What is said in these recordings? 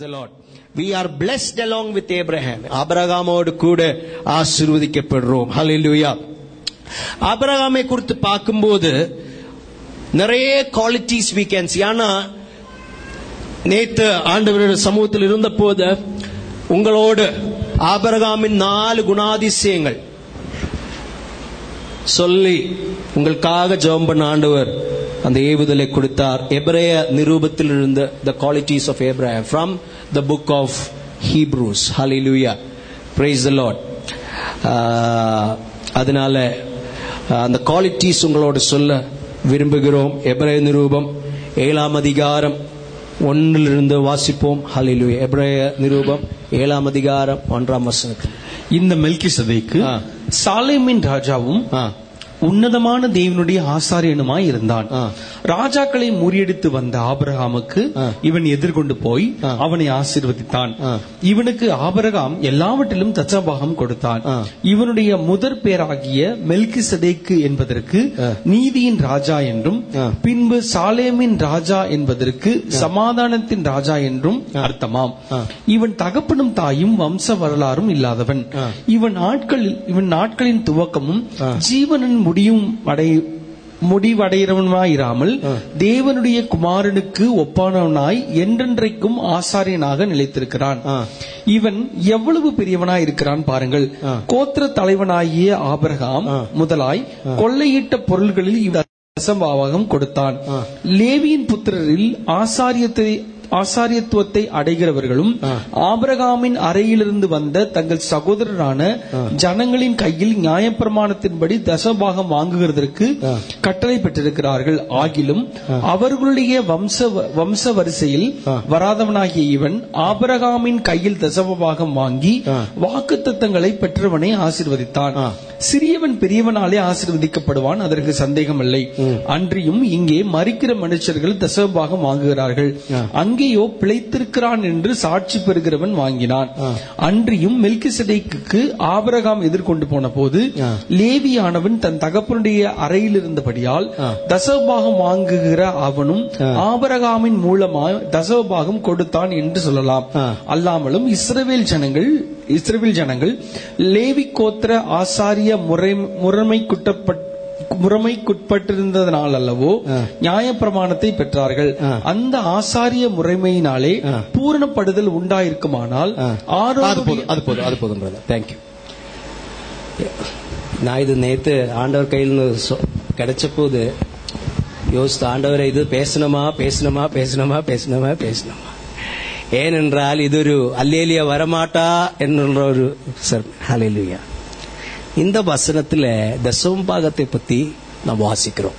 the Lord. We are blessed along with Abraham. ஆபிரகாமோடு கூட ஆசீர்வதிக்கப்படுறோம் ஹalleluya ஆபிரகாமை குறித்து பார்க்கும்போது நிறைய குவாலிட்டிஸ் we can see ஆனா நேத்து ஆண்டவருடைய சமூகத்தில் இருந்த போது உங்களோடு ஆபிரகாமின் நாலு குணாதிசயங்கள் சொல்லி உங்களுக்காக ஜெபம் பண்ண ஆண்டவர் அந்த ஏவுதலை கொடுத்தார் எபிரேய நிரூபத்தில் இருந்த the qualities of Abraham from the book of Hebrews hallelujah praise the Lord ஆஹ், அதனால ஆஹ், அந்த குவாலிட்டிஸ் உங்களோட சொல்ல விரும்புகிறோம் எபிரேய நிரூபம் ஏழாம் அதிகாரம் ஒன்றிலிருந்து வாசிப்போம் ஹalleluya எபிரேய நிரூபம் ஏழாம் அதிகாரம் ஒன்றாம் வசனத்தில் இந்த மெல்கிசதேக்கு ஆ. சாலேமின் ராஜாவும் ஆ உன்னதமான தேவனுடைய ஆசாரியனுமாய் இருந்தான் ஆ. ராஜாக்களை முறியடித்து வந்த ஆபிரகாமுக்கு ஆ. இவன் எதிர்கொண்டு போய் ஆ. அவனை ஆசீர்வதித்தான் ஆ. இவனுக்கு ஆபிரகாம் எல்லாவற்றிலும் தச்சபாகம் கொடுத்தான் ஆ. இவனுடைய முதற் பேராகிய மெல்கிசதேக்கு என்பதற்கு ஆ. நீதியின் ராஜா என்றும் ஆ. பின்பு சாலேமின் ராஜா என்பதற்கு சமாதானத்தின் ராஜா என்றும் அர்த்தமாம் ஆ. இவன் தகப்பனும் தாயும் வம்ச வரலாறும் இல்லாதவன் ஆ. இவன் நாட்களில் இவன் நாட்களின் துவக்கமும் ஆ. ஜீவனின் முடியும் அடை முடிவடைகிறவனாயிராமல் ஆ. தேவனுடைய குமாரனுக்கு ஒப்பானவனாய் என்றென்றைக்கும் ஆசாரியனாக நிலைத்திருக்கிறான் ஆ. இவன் எவ்வளவு பெரியவனாய் இருக்கிறான் பாருங்கள் ஆ. கோத்திர தலைவனாகிய ஆபிரகாம் ஆ. முதலாய் கொள்ளையிட்ட பொருள்களில் இவன் தசம்பாவகம் கொடுத்தான் ஆ. லேவியின் புத்திரரில் ஆசாரியத்தை ஆசாரியத்துவத்தை அடைகிறவர்களும் ஆ. ஆபிரகாமின் அறையிலிருந்து வந்த தங்கள் சகோதரரான ஜனங்களின் கையில் நியாயப்பிரமாணத்தின்படி தசபாகம் வாங்குகிறதற்கு ஆ. கட்டளை பெற்றிருக்கிறார்கள் ஆகிலும் அவர்களுடைய வம்ச வம்ச வரிசையில் ஆ. வராதவனாகிய இவன் ஆபிரகாமின் கையில் தசமபாகம் வாங்கி ஆ. வாக்குத்தத்தங்களை பெற்றவனை ஆசீர்வதித்தான் ஆ. சிறியவன் பெரியவனாலே ஆசீர்வதிக்கப்படுவான் அதற்கு சந்தேகமில்லை அன்றியும் இங்கே மறிக்கிற மனுஷர்கள் தசமபாகம் வாங்குகிறார்கள் ஆ. அங்கேயோ பிழைத்திருக்கிறான் என்று சாட்சி பெறுகிறவன் வாங்கினான் ஆ. அன்றியும் மெல்கிசதேக்கு ஆபிரகாம் எதிர்கொண்டு போன போது ஆ. லேவியானவன் தன் தகப்பனுடைய அறையில் இருந்தபடியால் ஆ. தசபாகம் வாங்குகிற அவனும் ஆ. ஆபரகாமின் மூலமாய் தசபாகம் கொடுத்தான் என்று சொல்லலாம் ஆ. அல்லாமலும் இஸ்ரவேல் ஜனங்கள் இஸ்ரவேல் ஜனங்கள் லேவி கோத்திர ஆசாரிய முறை முறைமைக்குட்டப்பட்ட முறைமைக்குட்பட்டிருந்ததனால் அல்லவோ ஆ. நியாயப்பிரமாணத்தை பெற்றார்கள் ஆ. அந்த ஆசாரிய முறைமையினாலே ஆ. பூரணப்படுதல் உண்டாயிருக்குமானால் ஆ. அது ஆரோனுடைய போதும் அது போதும் அது போதும் பிரதர் தேங்க்யூ நான் இது நேத்து ஆண்டவர் கையில் சொ- கிடைச்ச போது யோசித்த ஆண்டவரை இது பேசணுமா பேசணுமா பேசணுமா பேசணுமா பேசணுமா ஏனென்றால் இது ஒரு அல்லேலியா வரமாட்டா என்ற ஒரு சார் ஹalleluya இந்த வசனத்துல தசம்பாகத்தை பத்தி நாம் வாசிக்கிறோம்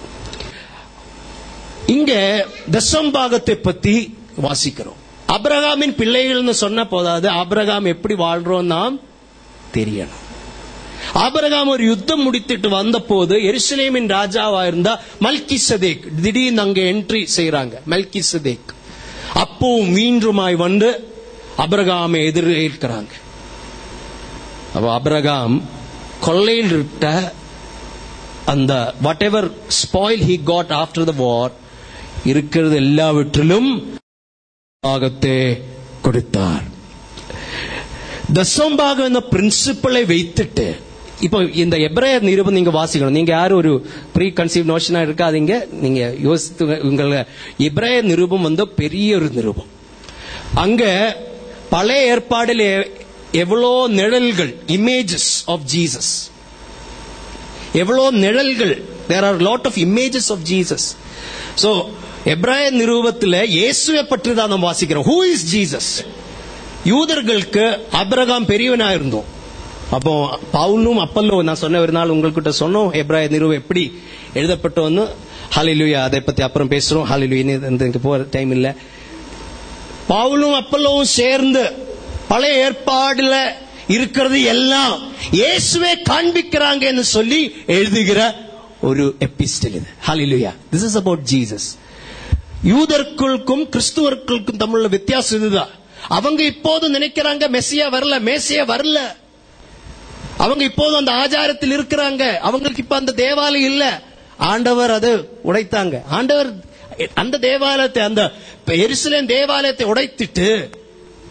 இங்க தசம்பாகத்தை பத்தி வாசிக்கிறோம் அபிரகாமின் பிள்ளைகள்னு சொன்ன போதாது அபிரகாம் எப்படி வாழ்றோம் நாம் தெரியணும் ஆபிரகாம் ஒரு யுத்தம் முடித்துட்டு வந்த போது எருசலேமின் ராஜாவா இருந்தா மல்கி சதேக் திடீர்னு அங்க என்ட்ரி செய்யறாங்க மல்கி சதேக் அப்பவும் மீண்டுமாய் வந்து அபிரகாமை எதிர்க்கிறாங்க அப்ப அபிரகாம் கொள்ளையில் இருட்ட அந்த whatever spoil he got after the war இருக்கிறது எல்லாவற்றிலும் பாகத்தை கொடுத்தார் தசம்பாகம் என்ற பிரின்சிபிளை வைத்துட்டு இப்போ இந்த எப்ரேய நிருபம் நீங்க வாசிக்கணும் நீங்க யாரும் ஒரு ப்ரீ கன்சீவ் நோஷனா இருக்காதீங்க நீங்க யோசித்து உங்கள எப்ரேய நிருபம் வந்து பெரிய ஒரு நிருபம் அங்க பழைய ஏற்பாடில் எ- எவ்வளோ நிழல்கள் இமேஜஸ் ஆஃப் ஜீசஸ் எவ்வளோ நிழல்கள் there are lot of images of Jesus so எப்ராய நிரூபத்தில் இயேசுவை பற்றி தான் நாம் வாசிக்கிறோம் ஹூ இஸ் ஜீசஸ் யூதர்களுக்கு அபிரகாம் பெரியவனா இருந்தோம் அப்போ பவுலும் அப்பல்லோ நான் சொன்ன ஒரு நாள் உங்கள்கிட்ட சொன்னோம் எப்ராய நிறுவ எப்படி எழுதப்பட்டோன்னு ஹalleluya அதை பத்தி அப்புறம் பேசுறோம் ஹalleluya இந்த போற டைம் இல்ல பவுலும் அப்பல்லோவும் சேர்ந்து பழைய ஏற்பாடுல இருக்கிறது எல்லாம் இயேசுவே காண்பிக்கிறாங்கன்னு சொல்லி எழுதுகிற ஒரு எபிஸ்டல் இது ஹalleluya திஸ் இஸ் அபவுட் ஜீசஸ் யூதர்களுக்கும் கிறிஸ்துவர்களுக்கும் தமிழ்ல வித்தியாசம் இதுதான் அவங்க இப்போது நினைக்கிறாங்க மெஸ்ஸியா வரல மேசியா வரல அவங்க இப்போது அந்த ஆச்சாரத்தில் இருக்கிறாங்க அவங்களுக்கு இப்ப அந்த தேவாலயம் இல்ல ஆண்டவர் அது உடைத்தாங்க ஆண்டவர் அந்த தேவாலயத்தை அந்த எருசலேம் தேவாலயத்தை உடைத்திட்டு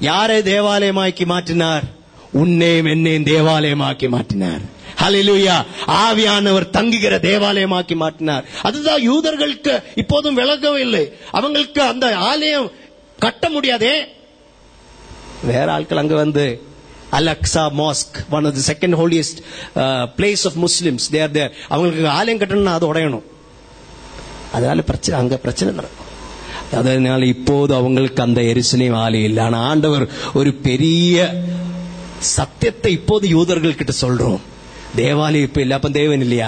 யாரை தேவாலயமாக்கி மாற்றினார் உன்னையும் என்னையும் தேவாலயமாக்கி மாற்றினார் ஹalleluya ஆவியானவர் தங்குகிற தேவாலயமாக்கி மாற்றினார் அதுதான் யூதர்களுக்கு இப்போதும் விளங்கவில்லை அவங்களுக்கு அந்த ஆலயம் கட்ட முடியாதே வேற ஆட்கள் அங்க வந்து Al-Aqsa mosque one of the second holiest place of Muslims there there அவங்களுக்கு ஆலயம் கட்டணும்னா அது உடையணும் அதனால பிரச்சனை அங்க பிரச்சனை நடக்கும் அதனால இப்போது அவங்களுக்கு அந்த எரிசலையும் ஆலயம் இல்லை ஆனா ஆண்டவர் ஒரு பெரிய சத்தியத்தை இப்போது யூதர்கள் கிட்ட சொல்றோம் தேவாலயம் இப்ப இல்ல அப்ப தேவன் இல்லையா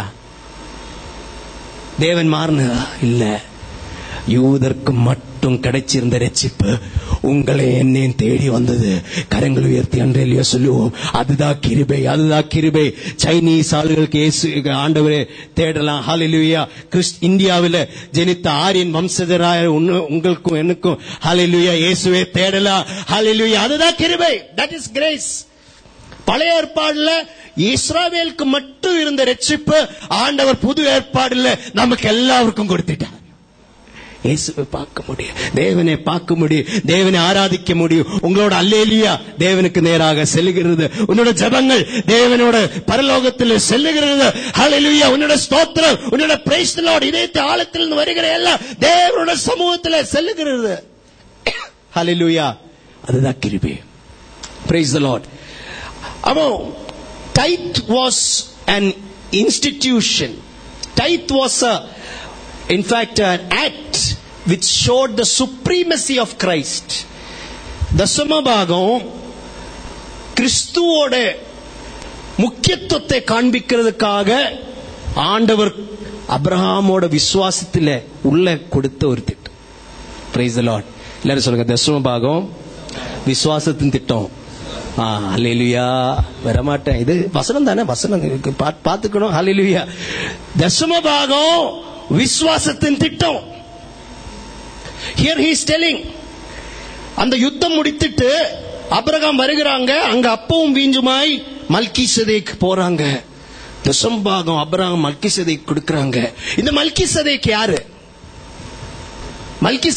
தேவன் மாறினதா இல்ல யூதருக்கு மட்டும் கிடைச்சிருந்த ரட்சிப்பு உங்களை என்னையும் தேடி வந்தது கரங்கள் உயர்த்தி அன்றையிலேயே சொல்லுவோம் அதுதான் கிருபை அதுதான் கிருபை சைனீஸ் ஆளுகளுக்கு இயேசு ஆண்டவரே தேடலாம் ஹalleluya கிறிஸ்ட் இந்தியாவில் ஜெனித்த ஆரியன் வம்சஜராய உன்னு- உங்களுக்கும் எனக்கும் ஹalleluya இயேசுவே தேடலாம் ஹalleluya அதுதான் கிருபை தட் இஸ் கிரேஸ் பழைய ஏற்பாடுல இஸ்ராவேலுக்கு மட்டும் இருந்த ரட்சிப்பு ஆண்டவர் புது ஏற்பாடுல நமக்கு எல்லாருக்கும் கொடுத்துட்டார் இயேசுவை பார்க்க முடியும் தேவனை பார்க்க முடியும் தேவனை ஆராதிக்க முடியும் உங்களோட அல்லேலியா தேவனுக்கு நேராக செல்லுகிறது உன்னோட ஜபங்கள் தேவனோட பரலோகத்தில் செல்லுகிறது ஹalleluya உன்னோட ஸ்தோத்திரம் உன்னோட பிரைஸ் லார்ட் இதயத்தை ஆழத்திலிருந்து வருகிற எல்லாம் தேவனோட சமூகத்தில் செல்லுகிறது ஹalleluya அதுதான் கிருபை பிரைஸ் த லார்ட் அப்போ tithe was an institution tithe was a in fact an act which showed the supremacy of Christ தசமபாகம் கிறிஸ்துவோட முக்கியத்துவத்தை காண்பிக்கிறதுக்காக ஆண்டவர் அப்ரஹாமோட விசுவாசத்தில் உள்ள கொடுத்த ஒரு திட்டம் பிரைஸ் லார்ட் எல்லாரும் சொல்லுங்க தசமபாகம் விசுவாசத்தின் திட்டம் ஆ ஹalleluya வரமாட்டேன் இது வசனம் தானே வசனம் இருக்கு. பா- பார்த்துக்கணும் ஹalleluya தசமபாகம் விசுவாசத்தின் திட்டம் ஹியர் ஹி இஸ் டெல்லிங் அந்த யுத்தம் முடித்துட்டு அபிரகாம் வருகிறாங்க அங்க அப்பவும் வீஞ்சுமாய் மல்கி போறாங்க தசம்பாகம் அபிரகாம் மல்கி கொடுக்கறாங்க இந்த மல்கி யாரு மல்கி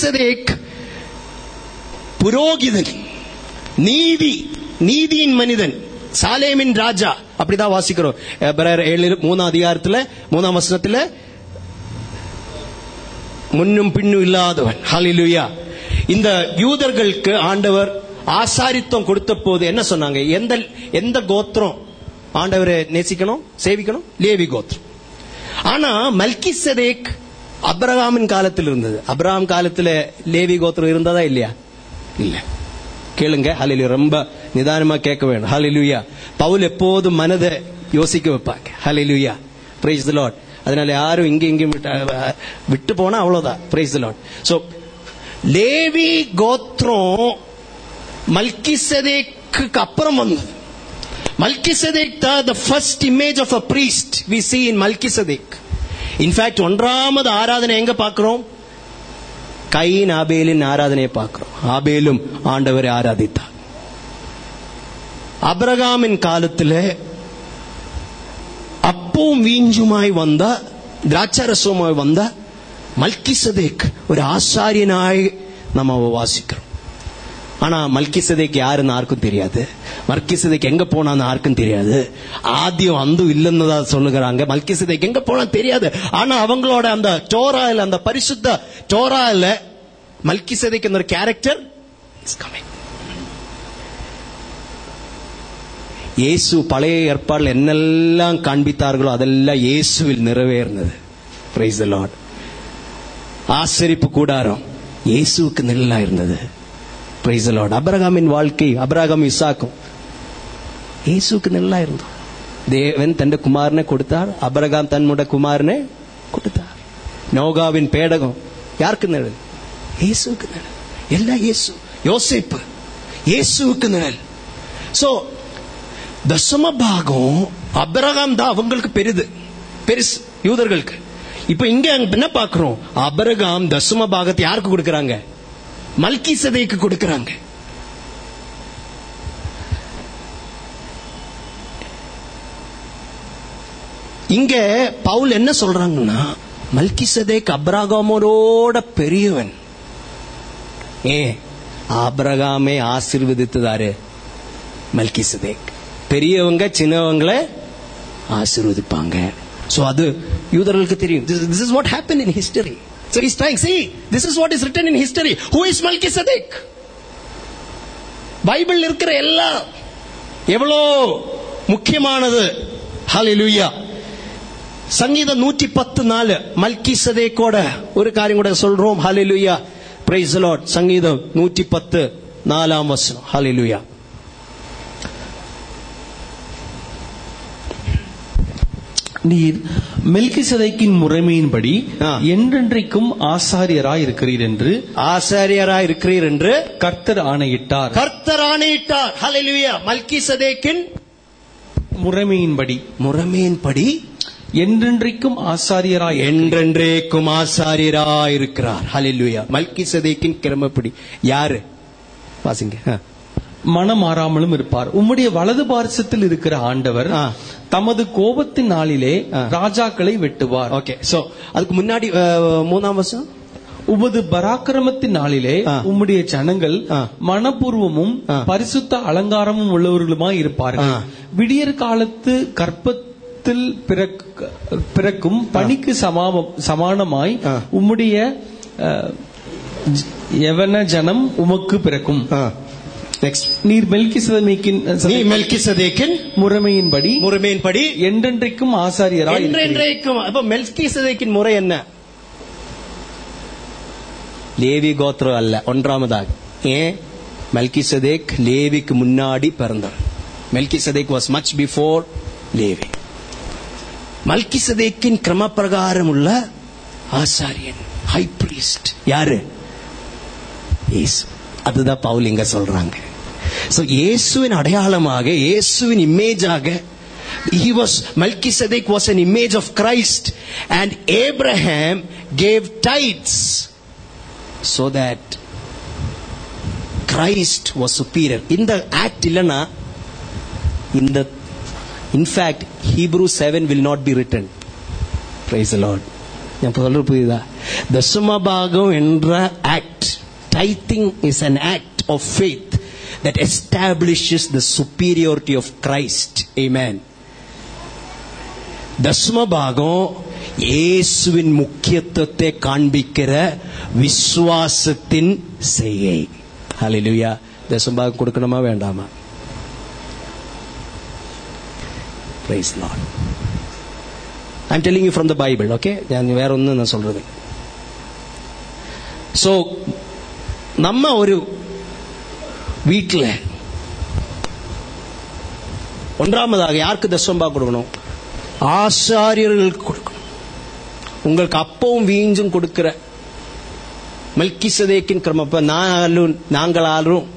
புரோகிதன் நீதி நீதியின் மனிதன் சாலேமின் ராஜா அப்படிதான் வாசிக்கிறோம் எபிரேயர் ஏழு மூணாம் அதிகாரத்துல மூணாம் வசனத்துல முன்னும் பின்னும் இல்லாதவன் ஹalleluya இந்த யூதர்களுக்கு ஆண்டவர் ஆசாரித்துவம் கொடுத்த போது என்ன சொன்னாங்க எந்த எந்த கோத்திரம் ஆண்டவரை நேசிக்கணும் சேவிக்கணும் லேவி கோத்திரம் ஆனா மல்கிசதேக் அப்ரஹாமின் காலத்தில் இருந்தது அப்ரஹாம் காலத்துல லேவி கோத்திரம் இருந்ததா இல்லையா இல்ல கேளுங்க ஹalleluya ரொம்ப நிதானமா கேட்க வேணும் ஹalleluya பவுல் எப்போதும் மனதை யோசிக்க வைப்பாங்க ஹalleluya praise the lord அதனால யாரும் இங்க இங்க விட்டு- விட்டு போனா அவ்வளவுதான் praise the lord so Levi கோத்திரம் மல்கிசதேக்கு அப்புறம் வந்தது மல்கிசதேக் தான் the first image of a priest we see in மல்கிசதேக் இன்ஃபேக்ட் ஒன்றாமது ஆராதனை எங்க பார்க்கிறோம் கையின் ஆபேலின் ஆராதனையை பார்க்கிறோம் ஆபேலும் ஆண்டவரை ஆராதித்தார் அபிரகாமின் காலத்தில் அப்பவும் வீஞ்சுமாய் வந்த திராட்சரசமாய் வந்த மல்கிசதேக் ஒரு ஆசாரியனாய் நம்ம வாசிக்கிறோம் ஆனா மல்கிசதேக் யாருன்னு யாருக்கும் தெரியாது மல்கிசதேக் எங்க போனான்னு யாருக்கும் தெரியாது ஆதியம் அந்த இல்லைன்னு தான் சொல்லுகிறாங்க மல்கிசதேக் எங்க போனா தெரியாது ஆனா அவங்களோட அந்த டோரால அந்த பரிசுத்த டோரால மல்கிசதேக் ஒரு கேரக்டர் இஸ் கமிங் இயேசு பழைய ஏற்பாடுல என்னெல்லாம் காண்பித்தார்களோ அதெல்லாம் இயேசுவில் நிறைவேறினது பிரைஸ் த லார்ட் ஆசரிப்பு கூடாரம் இயேசுவுக்கு நிழலா இருந்தது பிரைஸ் த லார்ட் அபிரகாமின் வாழ்க்கை அபிரகாம் இசாக்கும் இயேசுவுக்கு நிழலா இருந்தது தேவன் தன் குமாரனை கொடுத்தார் அபிரகாம் தன்னோட குமாரனை கொடுத்தார் நோகாவின் பேடகம் யாருக்கு நிழல் இயேசுவுக்கு நிழல் எல்லாம் இயேசு யோசிப்பு இயேசுவுக்கு நிழல் சோ தசம பாகம் அபிரகாம் தான் அவங்களுக்கு பெரிது பெருசு யூதர்களுக்கு இப்ப இங்க என்ன பாக்குறோம் அபிரகாம் தசம பாகத்தை யாருக்கு கொடுக்கறாங்க மல்கி சதைக்கு கொடுக்கறாங்க இங்க பவுல் என்ன சொல்றாங்கன்னா மல்கி சதைக்கு அப்ராகாமோட பெரியவன் ஏ ஆபிரகாமை ஆசீர்வதித்ததாரு மல்கிசதேக் பெரியவங்க சின்னவங்களை ஆசீர்வதிப்பாங்க சோ அது யூதர்களுக்கு தெரியும் this is what happened in history so he's trying see this is what is written in history who is melchizedek Bible இருக்கிற எல்லாம் எவ்வளோ முக்கியமானது ஹalleluya சங்கீதம் நூற்றி பத்து நாலு மல்கி சதேக்கோட ஒரு காரியம் கூட சொல்றோம் ஹalleluya praise the lord சங்கீதம் நூற்றி பத்து நாலாம் வசனம் ஹalleluya நீர் மெல்கிசதைக்கின் முறைமையின்படி ஆ. என்றென்றைக்கும் ஆசாரியராய் இருக்கிறீர் என்று ஆசாரியராய் இருக்கிறீர் என்று கர்த்தர் ஆணையிட்டார் கர்த்தர் ஆணையிட்டார் ஹalleluya மல்கி சதேக்கின் முறைமையின்படி முறைமையின்படி என்றென்றைக்கும் ஆசாரியராய் என்றென்றேக்கும் ஆசாரியராய் இருக்கிறார் ஹalleluya மல்கி சதேக்கின் கிரமப்படி யாரு வாசிங்க ஆ. மனம் மாறாமலும் இருப்பார் உம்முடைய வலது பார்சத்தில் இருக்கிற ஆண்டவர் ஆ. தமது கோபத்தின் நாளிலே ஆ. ராஜாக்களை வெட்டுவார் ஓகே சோ அதுக்கு முன்னாடி அஹ், மூணாம் வருஷம் உமது பராக்கிரமத்தின் நாளிலே ஆ. உம்முடைய ஜனங்கள் ஆ. மனப்பூர்வமும் ஆ. பரிசுத்த அலங்காரமும் உள்ளவர்களுமாய் இருப்பார்கள் ஆ. விடியற் காலத்து கற்பத்தில் பிறக்க- பிறக்கும் பணிக்கு சமாம- சமானமாய் ஆ. உம்முடைய அஹ், ஜ- யவன ஜனம் உமக்கு பிறக்கும் நெக்ஸ்ட் நீர் மெல்கிசதேக்கின் நீ மெல்கி சதேக்கின் முறைமையின்படி முறைமையின்படி என்றென்றைக்கும் ஆசாரியராய் இருக்கிறீர். என்றென்றைக்கும் அப்ப மெல்கி சதேக்கின் முறை என்ன லேவி கோத்திரம் அல்ல ஒன்றாமதாக ஏன் மெல்கி சதேக் லேவிக்கு முன்னாடி பிறந்தவன் Melchizedek was much before Levi மல்கி சதேக்கின் கிரமப்பிரகாரம் உள்ள ஆசாரியன் ஹை பிரீஸ்ட் யாரு இயேசு அதுதான் பவுல் இங்க சொல்றாங்க சோ இயேசுவின் அடையாளமாக இயேசுவின் இமேஜாக he was Melchizedek was an image of Christ and Abraham gave tithes so that Christ was superior இந்த ஆக்ட் இல்லனா இந்த in fact Hebrew seven will not be written praise lord ഞാൻ சொல்ற புரியுதா தசமபாகம் என்ற act tithing is an act of faith that establishes the superiority of Christ amen தசமபாகம் இயேசுவின் முக்கியத்துவத்தை காண்பிக்கிற விசுவாசத்தின் செய்கை ஹalleluya தசமபாகம் கொடுக்கணுமா வேண்டாமா praise lord I'm telling you from the Bible, okay? ഞാൻ വേറെ ഒന്നും ഞാൻ சொல்றது സോ നമ്മ ഒരു വീട്ടില് ஒன்றாமதாக யாருக்கு தசம்பா கொடுக்கணும் ஆசாரியர்களுக்கு கொடுக்கணும் உங்களுக்கு அப்பவும் வீஞ்சும் கொடுக்கிற மல்கிசதேக்கின் கிரமப்ப நானும் நாங்களாலும்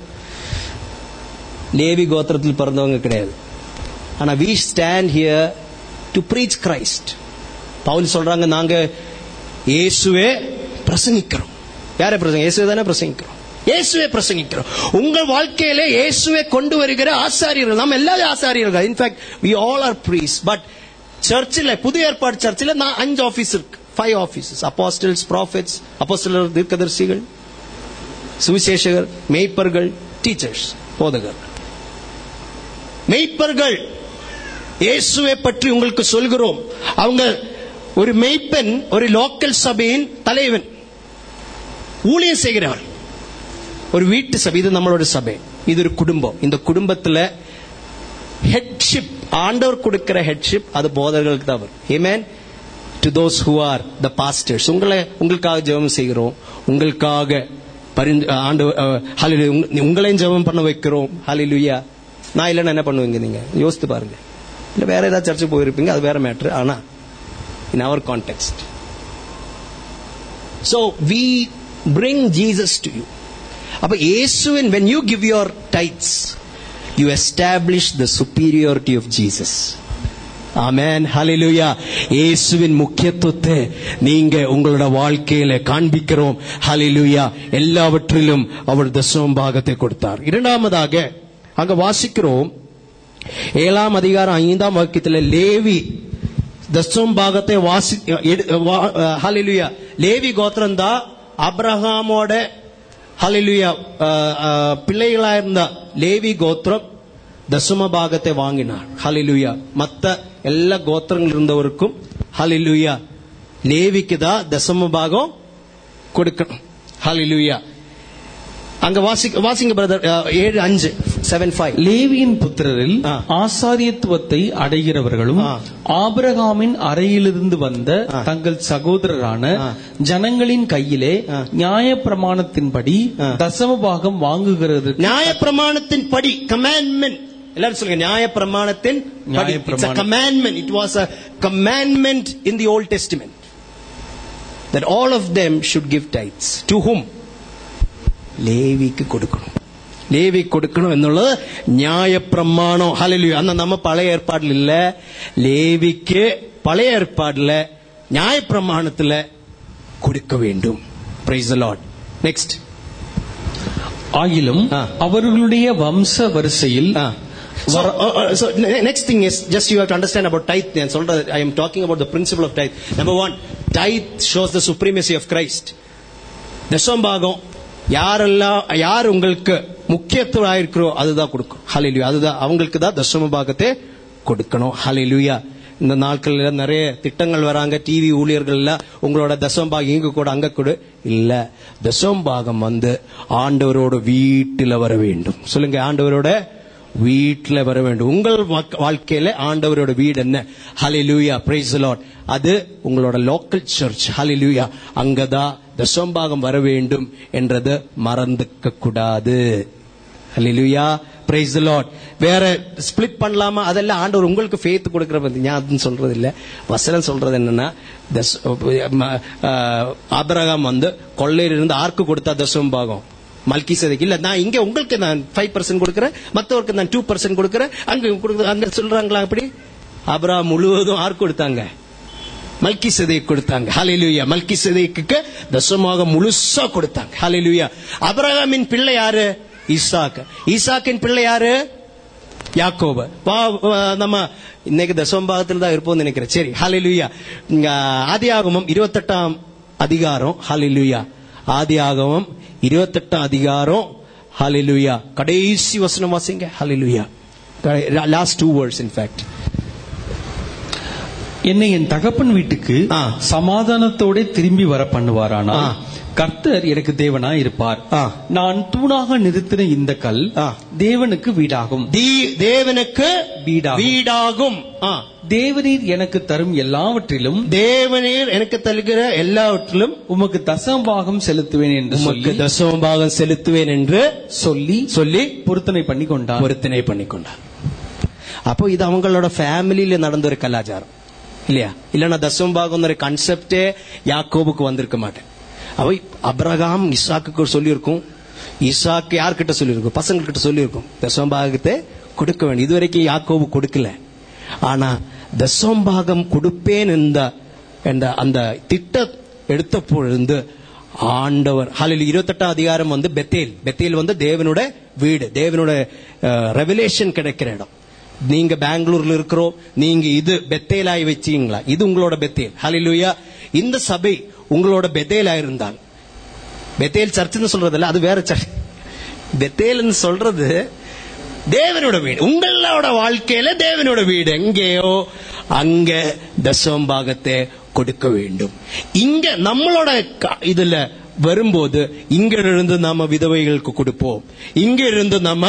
லேவி கோத்திரத்தில் பிறந்தவங்க கிடையாது ஆனா we stand here to preach Christ பவுல் சொல்றாங்க நாங்க இயேசுவே பிரசங்கிக்கிறோம் யாரை பிரசங்க இயேசுவே தானே பிரசங்கிக்கிறோம் இயேசுவே பிரசங்கிக்கிறோம் உங்க வாழ்க்கையில இயேசுவே கொண்டு வருகிற ஆசாரியர்கள் நாம் எல்லா ஆசாரியர்கள் in fact we all are priests but சர்ச்சில் புது ஏற்பாடு சர்ச்சில் நான் அஞ்சு ஆபீஸ் இருக்கு ஃபைவ் ஆபீசஸ் அப்போஸ்டல்ஸ் ப்ராஃபிட்ஸ் அப்போஸ்டலர் தீர்க்கதரிசிகள் சுவிசேஷகர் மேய்ப்பர்கள் டீச்சர்ஸ் போதகர் மெய்ப்பர்கள் இயேசுவை பற்றி உங்களுக்கு சொல்கிறோம் அவங்க ஒரு மெய்ப்பெண் ஒரு லோக்கல் சபையின் தலைவன் ஊழியம் செய்கிறவர் ஒரு வீட்டு சபை இது நம்மளோட சபை இது ஒரு குடும்பம் இந்த குடும்பத்துல ஹெட்ஷிப் ஆண்டவர் கொடுக்கிற ஹெட்ஷிப் அது போதர்களுக்கு தான் வரும் amen to those who are the pastors உங்களை உங்களுக்காக ஜெபம் செய்கிறோம் உங்களுக்காக பரிந்து ஆண்டு ஹalleluya, உங்க- உங்களையும் ஜெபம் பண்ண வைக்கிறோம் ஹalleluya நான் இல்லைன்னா என்ன பண்ணுவீங்க நீங்க யோசித்து பாருங்க இல்ல வேற ஏதாவது சர்ச்சுக்கு போயிருப்பீங்க அது வேற மேட்ரு ஆனா in our context So we bring Jesus to you. அப்ப இயேசுவின் when you give your tithes, you establish the superiority of Jesus. ஆமென் ஹalleluya இயேசுவின் முக்கியத்துவத்தை நீங்க உங்களோட வாழ்க்கையில காண்பிக்கிறோம் ஹalleluya எல்லாவற்றிலும் அவர் தசம பாகத்தை கொடுத்தார் இரண்டாவதாக அங்க வாசிக்கிறோம் ஏழாம் அதிகாரம் ஐந்தாம் வாக்கியத்தில் லேவி தசம் பாகத்தை வாசி எடு- வா- ஹalleluya லேவி கோத்திரம் தான் அப்ரஹாமோட ஹalleluya பிள்ளைகளாயிருந்த லேவி கோத்திரம் தசம பாகத்தை வாங்கினார் ஹalleluya மத்த எல்லா கோத்திரங்கள் இருந்தவருக்கும் ஹalleluya லேவிக்கு தான் தசம பாகம் கொடுக்கணும் ஹalleluya அங்க வாசிக்க வாசிங்க பிரதர் ஏழு அஞ்சு செவன் ஃபைவ் லேவியின் புத்திரரில் ஆ. ஆசாரியத்துவத்தை அடைகிறவர்களும் ஆ. ஆபிரகாமின் அறையிலிருந்து வந்த ஆ. தங்கள் சகோதரரான ஆ. ஜனங்களின் கையிலே ஆ. நியாய பிரமாணத்தின்படி ஆ. தசம பாகம் வாங்குகிறது நியாய பிரமாணத்தின் படி கமாண்ட்மெண்ட் எல்லாரும் சொல்லுங்க நியாய பிரமாணத்தின் படி நியாயப்பிரமாணம். Commandment it was a commandment in the old testament that all of them should give tithes to whom ലേവിക്ക് കൊടുക്കണം ലേവി കൊടുക്കണം എന്നുള്ളത് ന്യായപ്രമാണം ഹലലു അന്ന് നമ്മ പഴയ ഏർപ്പാടിലില്ല ലേവിക്ക് പഴയ ഏർപ്പാടില് ന്യായപ്രമാണത്തില് കൊടുക്ക വേണ്ടും പ്രൈസ് ലോഡ് നെക്സ്റ്റ് ஆகிலும் ஆ. அவர்களுடைய வம்ச வரிசையில் Ah. So, uh, uh, so ne- next thing is just you have to understand about tithe. நான் சொல்றது I am talking about the principle of tithe. Number one, tithe shows the supremacy of Christ. தசம்பாகம் யாரெல்லாம் யார் உங்களுக்கு முக்கியத்துவம் இருக்கிறோ அதுதான் கொடுக்கும் ஹalleluya அதுதான் அவங்களுக்கு தான் தசம பாகத்தை கொடுக்கணும் ஹalleluya இந்த நாட்கள்ல நிறைய திட்டங்கள் வராங்க டிவி ஊழியர்கள் எல்லாம் உங்களோட தசம் பாகம் இங்க கூட அங்க கூட இல்ல தசம் பாகம் வந்து ஆண்டவரோட வீட்டில வர வேண்டும் சொல்லுங்க ஆண்டவரோட வீட்டுல வர வேண்டும் உங்கள் வாக்க- வாழ்க்கையில ஆண்டவரோட வீடு என்ன ஹalleluya praise the lord அது உங்களோட லோக்கல் சர்ச் ஹalleluya அங்கதான் தசம்பாகம் வர வேண்டும் என்றது மறந்துக்க கூடாது ஹalleluya praise the lord வேற ஸ்பிளிட் பண்ணலாமா அதெல்லாம் ஆண்டவர் உங்களுக்கு ஃபேத் கொடுக்கிற பத்தி நான் அதுன்னு சொல்றது இல்ல வசனம் சொல்றது என்னன்னா தஸ் ம- ஆஹ், ஆபிரகாம் வந்து கொள்ளையிலிருந்து ஆர்க்கு கொடுத்தா தசம் பாகம் மல்கி சதைக்கு இல்ல நான் இங்க உங்களுக்கு நான் ஃபைவ் பர்சன்ட் கொடுக்கறேன் மத்தவருக்கு நான் டூ பர்சன்ட் கொடுக்கறேன் அங்க கொடுக்குற அங்க சொல்றாங்களா அப்படி ஆபிரகாம் முழுவதும் ஆர்க்கு கொடுத்தாங்க மல்கி சதைக்கு கொடுத்தாங்க ஹalleluya மல்கி சதைக்கு தசமாக முழுசா கொடுத்தாங்க ஹalleluya அபிரகாமின் பிள்ளை யாரு ஈசாக் ஈசாக்கின் பிள்ளை யாரு யாக்கோபு வா- வா- நம்ம இன்னைக்கு தசம்பாகத்தில் தான் இருப்போம்னு நினைக்கிறேன் சரி ஹalleluya இங்க ஆதியாகமம் இருபத்தெட்டாம் அதிகாரம் ஹalleluya ஆதியாகமம் இருபத்தெட்டாம் அதிகாரம் ஹalleluya கடைசி வசனம் வாசிங்க hallelujah last two words in fact என்னை என் தகப்பன் வீட்டுக்கு ஆ. சமாதானத்தோட திரும்பி வர பண்ணுவாரானால் ஆ. கர்த்தர் எனக்கு தேவனா இருப்பார் ஆ. நான் தூணாக நிறுத்தின இந்த கல் ஆ. தேவனுக்கு வீடாகும் தீ- தேவனுக்கு வீடாகும். வீடாகும் ஆ. தேவரீர் எனக்கு தரும் எல்லாவற்றிலும் தேவனீர் எனக்கு தருகிற எல்லாவற்றிலும் உமக்கு தசம்பாகம் செலுத்துவேன் என்று உமக்கு சொல்லி தசமபாகம் செலுத்துவேன் என்று சொல்லி சொல்லி பொருத்தனை பண்ணி கொண்டார் பொருத்தனை பண்ணிக்கொண்டார் அப்போ இது அவங்களோட ஃபேமிலியில நடந்த ஒரு கலாச்சாரம் இல்லையா இல்லைன்னா தசமபாகம் ஒரு கன்செப்டே யாக்கோபுக்கு வந்திருக்க மாட்டேன் அவ அப்ரகாம் இசாக்கு சொல்லியிருக்கும் ஈசாக்கு யார்கிட்ட சொல்லியிருக்கும் பசங்க கிட்ட சொல்லியிருக்கும் தசமபாகத்தை கொடுக்க வேண்டும் இதுவரைக்கும் யாக்கோபு கொடுக்கல ஆனா தசமபாகம் கொடுப்பேன் என்ற என்ற அந்த திட்ட எடுத்த பொழுது ஆண்டவர் ஹலில் இருபத்தெட்டாம் அதிகாரம் வந்து பெத்தேல் பெத்தேல் வந்து தேவனோட வீடு தேவனோட ரெவலேஷன் கிடைக்கிற இடம் நீங்க பெங்களூர்ல இருக்கிறோம் நீங்க இது பெத்தேலாய் வச்சீங்களா இது உங்களோட பெத்தேல் ஹலிலுயா இந்த சபை உங்களோட பெத்தேலா இருந்தால் பெத்தேல் சர்ச்சுன்னு சொல்றதில்ல அது வேற சர்ச் பெத்தேல்னு சொல்றது தேவனோட வீடு உங்களோட வாழ்க்கையில தேவனோட வீடு எங்கேயோ அங்க தசம் பாகத்தை கொடுக்க வேண்டும் இங்க நம்மளோட க- இதுல வரும்போது இங்க இருந்து நாம விதவைகளுக்கு கொடுப்போம் இங்க இருந்து நம்ம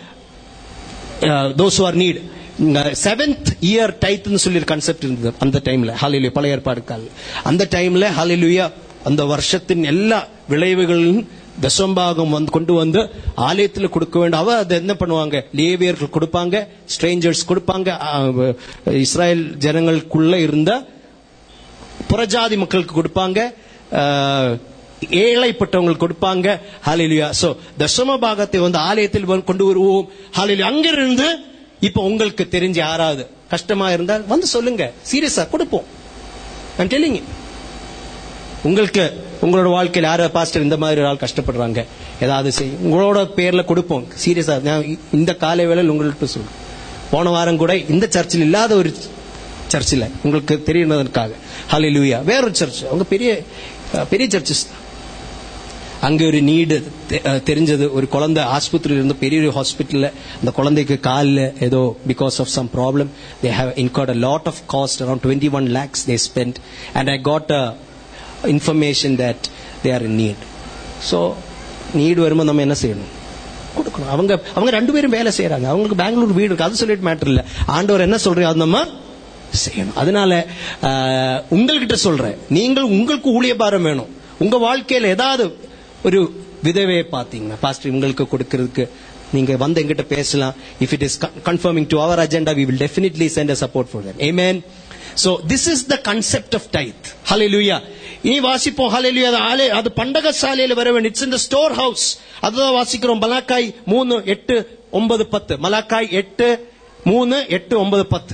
those are need seventh year டைத்னு சொல்லி ஒரு கான்செப்ட் இருந்தது அந்த டைம்ல ஹாலிலுயா பழைய ஏற்பாடு கால அந்த டைம்ல ஹாலிலுயா அந்த வருஷத்தின் எல்லா விளைவுகளும் தசம்பாகம் வந்து கொண்டு வந்து ஆலயத்தில் கொடுக்க வேண்டும் அவ அதை என்ன பண்ணுவாங்க லேவியர்கள் கொடுப்பாங்க ஸ்ட்ரேஞ்சர்ஸ் கொடுப்பாங்க அஹ், இஸ்ராயல் ஜனங்களுக்குள்ள இருந்த புறஜாதி மக்களுக்கு கொடுப்பாங்க அஹ், ஏழைப்பட்டவங்களுக்கு கொடுப்பாங்க ஹalleluya சோ தசம பாகத்தை வந்து ஆலயத்தில் வந்து கொண்டு வருவோம் ஹalleluya அங்கிருந்து இப்ப உங்களுக்கு தெரிஞ்ச யாராவது கஷ்டமா இருந்தால் வந்து சொல்லுங்க சீரியஸா கொடுப்போம் நான் டெல்லிங்க உங்களுக்கு உங்களோட வாழ்க்கையில் யார பாஸ்டர் இந்த மாதிரி ஒரு ஆள் கஷ்டப்படுறாங்க ஏதாவது செய்யும் உங்களோட பேர்ல கொடுப்போம் சீரியஸா நான் இந்த காலை வேளையில் உங்கள்கிட்ட சொல்றேன் போன வாரம் கூட இந்த சர்ச்சில் இல்லாத ஒரு சர்ச்சில் உங்களுக்கு தெரியறதற்காக ஹalleluya வேற ஒரு சர்ச் அவங்க பெரிய அஹ், பெரிய சர்ச்சஸ் அங்க ஒரு நீடு தெரிஞ்சது ஒரு குழந்தை ஆஸ்பத்திரியில் இருந்து பெரிய ஒரு ஹாஸ்பிட்டல்ல அந்த குழந்தைக்கு காலில் ஏதோ because of some problem they have incurred a lot of cost around twenty one lakhs they spend and I got a information that they are in need so need வரும்போது நம்ம என்ன செய்யணும் கொடுக்கணும் அவங்க அவங்க ரெண்டு பேரும் வேலை செய்யறாங்க அவங்களுக்கு பெங்களூர் வீடு இருக்கு அது சொல்லிட்டு மேட்டர் இல்ல ஆண்டவர் என்ன சொல்றீங்க அது நம்ம செய்யணும் அதனால ஆஹ், உங்கள்கிட்ட சொல்றேன் நீங்கள் உங்களுக்கு ஊழிய பாரம் வேணும் உங்க வாழ்க்கையில ஏதாவது ஒரு விதவையை பார்த்தீங்கன்னா பாஸ்டர் உங்களுக்கு கொடுக்கறதுக்கு நீங்க வந்து எங்கிட்ட பேசலாம் if it is confirming to our agenda we will definitely send a support for them amen so this is the concept of tithe hallelujah இனி வாசிப்போம் ஹalleluya அது ஆலே அது பண்டக சாலையில வர வேண்டும் it's in the store house அதுதான் வாசிக்கிறோம் மலாக்காய் மூணு எட்டு ஒன்பது பத்து மலாக்காய் எட்டு மூணு எட்டு ஒன்பது பத்து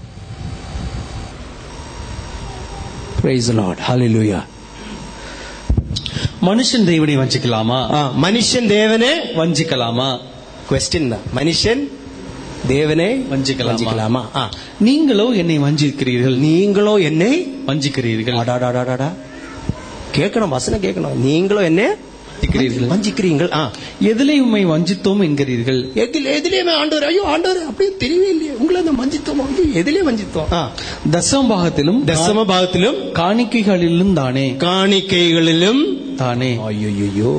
Praise the Lord. Hallelujah. மனுஷன் தேவனை வஞ்சிக்கலாமா ஆ, மனுஷன் தேவனே வஞ்சிக்கலாமா கொஸ்டின் தான் மனுஷன் தேவனே வஞ்சிக்கலாமா? வஞ்சிக்கலாமா ஆ. நீங்களோ என்னை வஞ்சிக்கிறீர்கள் நீங்களோ என்னை வஞ்சிக்கிறீர்கள் அடாடாடாடாடா. கேட்கணும் வசனம் கேட்கணும் நீங்களும் என்ன வஞ்சிக்கிறீர்கள். வஞ்சிக்கிறீங்கள் ஆ. எதிலே உம்மை வஞ்சித்தோம் என்கிறீர்கள் எதில் எதிலேயுமே ஆண்டவர் ஐயோ ஆண்டவர் அப்படியே தெரியவே இல்லையே உங்களை அந்த வஞ்சித்தோம் ஐயோ, எதிலே வஞ்சித்தோம் ஆ. தசம பாகத்திலும் தசம பாகத்திலும் காணிக்கைகளிலும் தானே காணிக்கைகளிலும் தானே ஐயோ